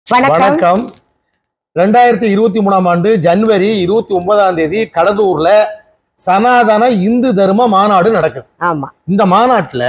வணக்கம் வணக்கம் ரெண்டாயிரத்தி இருபத்தி மூணாம் ஆண்டு ஜனவரி இருபத்தி ஒன்பதாம் தேதி கடலூர்ல சனாதன இந்து தர்ம மாநாடு நடக்குது ஆமா இந்த மாநாட்டுல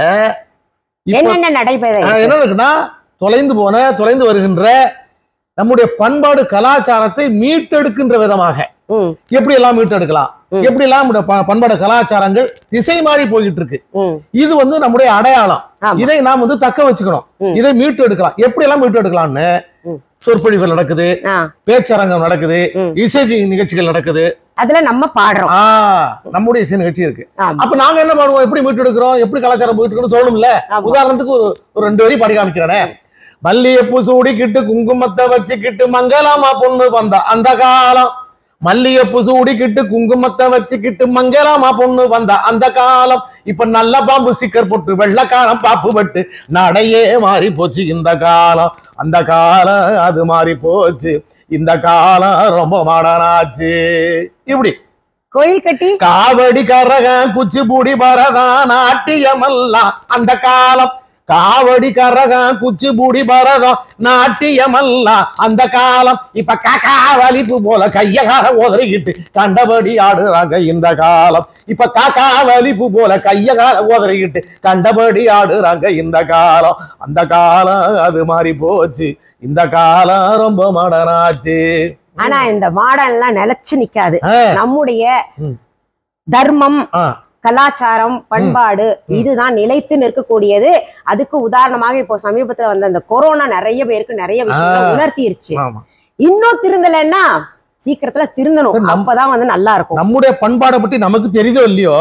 இப்ப என்னென்ன நடைபெற ஆஹ், என்ன இருக்குன்னா தொலைந்து போன தொலைந்து வருகின்ற நம்முடைய பண்பாடு கலாச்சாரத்தை மீட்டெடுக்கின்ற விதமாக ம், எப்படி எல்லாம் மீட்டெடுக்கலாம் ம். எப்படி எல்லாம் நம்முடைய ப- பண்பாடு கலாச்சாரங்கள் திசை மாறி போய்கிட்டு இருக்கு ம், இது வந்து நம்முடைய அடையாளம் ஆமா. இதை நாம் வந்து தக்க வச்சுக்கணும் ம். இதை மீட்டு எடுக்கலாம் எப்படி எல்லாம் மீட்டு எடுக்கலாம்னு ம். சொற்பொழிவுகள் நடக்குது ஆ, பேச்சரங்கம் நடக்குது ம். இசை நிகழ்ச்சிகள் நடக்குது அதுல நம்ம பாடுறோம் ஆ நம்முடைய இசை நிகழ்ச்சி இருக்கு ஆமா. அப்ப நாங்க என்ன பண்ணுவோம் எப்படி மீட்டு எடுக்கிறோம் எப்படி கலாச்சாரம் போயிட்டு இருக்குன்னு சொல்லணும்ல ஆமா. உதாரணத்துக்கு ஒரு ஒரு ரெண்டு வரி பாடி காமிக்கிறேனே மல்லிகைப்பூ சூடிக்கிட்டு குங்குமத்தை வச்சுக்கிட்டு மங்களமா பொண்ணு வந்தா அந்த காலம் மல்லிகைப்பூ சூடிக்கிட்டு குங்குமத்தை வச்சுக்கிட்டு மங்களமா பொண்ணு வந்தா அந்த காலம் இப்ப நல்ல பாம்பு சிக்கர் போட்டு வெள்ளக்காரம் பாப்பு பட்டு நடையே மாறி போச்சு இந்த காலம் அந்த காலம் அது மாறி போச்சு இந்த காலம் ரொம்ப மாடனாச்சு இப்படி கோயில் கட்டி காவடி கரகம் குச்சிப்புடி பரதம் நாட்டியமெல்லாம் அந்த காலம் காவடி கரகம் குச்சிப்புடி பரதம் நாட்டியமெல்லாம் அந்த காலம் இப்ப காக்கா வலிப்பு போல கைய கால உதறிக்கிட்டு கண்டபடி ஆடுறாங்க இந்த காலம் இப்ப காக்கா வலிப்பு போல கைய கால உதறிக்கிட்டு கண்டபடி ஆடுறாங்க இந்த காலம் அந்த காலம் அது மாறி போச்சு இந்த காலம் ரொம்ப மடனாச்சு ஆனா இந்த மாடல் எல்லாம் நிலைச்சு நிக்காது ஆ, நம்முடைய ம். தர்மம் ஆ, கலாச்சாரம் பண்பாடு ம். இதுதான் நிலைத்து நிற்கக்கூடியது அதுக்கு உதாரணமாக இப்போ சமீபத்துல வந்த அந்த கொரோனா நிறைய பேருக்கு நிறைய விஷயங்களை ஆ. உணர்த்திருச்சு ஆமா இன்னும் திருந்தலைன்னா சீக்கிரத்துல திருந்தணும் நம்- அப்பதான் வந்து நல்லா இருக்கும் நம்முடைய பண்பாடை பற்றி நமக்கு தெரியுதோ இல்லையோ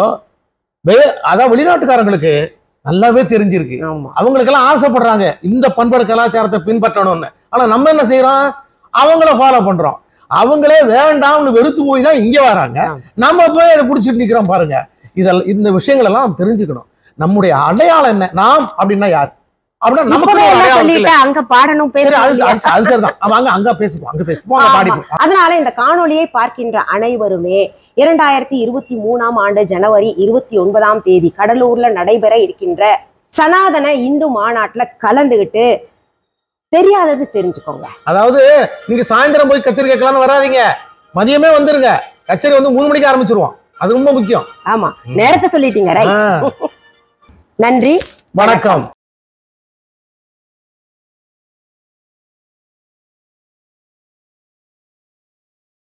வே- அதான் வெளிநாட்டுக்காரங்களுக்கு நல்லாவே தெரிஞ்சிருக்கு ஆமா அவங்களுக்கெல்லாம் ஆசைப்படுறாங்க இந்த பண்பாடு கலாச்சாரத்தை பின்பற்றணும்னு ஆனா நம்ம என்ன செய்யறோம் அவங்கள ஃபாலோ பண்றோம் அவங்களே வேண்டாம்னு வெறுத்து போய் தான் இங்க வராங்க ஆமா. நம்ம போய் அதை பிடிச்சிட்டு நிக்கிறோம் பாருங்க இதெல்லாம் இந்த விஷயங்கள் எல்லாம் நாம் தெரிஞ்சுக்கணும் நம்முடைய அடையாளம் என்ன நாம் அப்படின்னா யார் அப்படின்னா நமக்கு இப்பவே ஒரு என்ன அடையாளம் இருக்குல்ல? சொல்லிட்டு அங்க பாடணும் சரி அது பேசணும் அது- அது சரிதான் அவன் அங்க அங்க பேசுவோம் அங்க பேசுவோம் அங்க ஆமா. பாடிப்போம் அதனால இந்த காணொளியை பார்க்கின்ற அனைவருமே இரண்டாயிரத்தி இருபத்தி மூணாம் ஆண்டு ஜனவரி இருபத்தி ஒன்பதாம் தேதி கடலூர்ல நடைபெற இருக்கின்ற சனாதன இந்து மாநாட்டுல கலந்துகிட்டு தெரியாதது தெரிஞ்சுக்கோங்க அதாவது நீங்க சாயந்தரம் போய் கச்சேரி கேட்கலாம்னு வராதீங்க மதியமே வந்துருங்க கச்சேரி வந்து மூணு மணிக்கு ஆரம்பிச்சிருவோம் அது ரொம்ப முக்கியம் ஆமா நேரத்தை சொல்லிட்டீங்க ரைட் ஆ, நன்றி வணக்கம்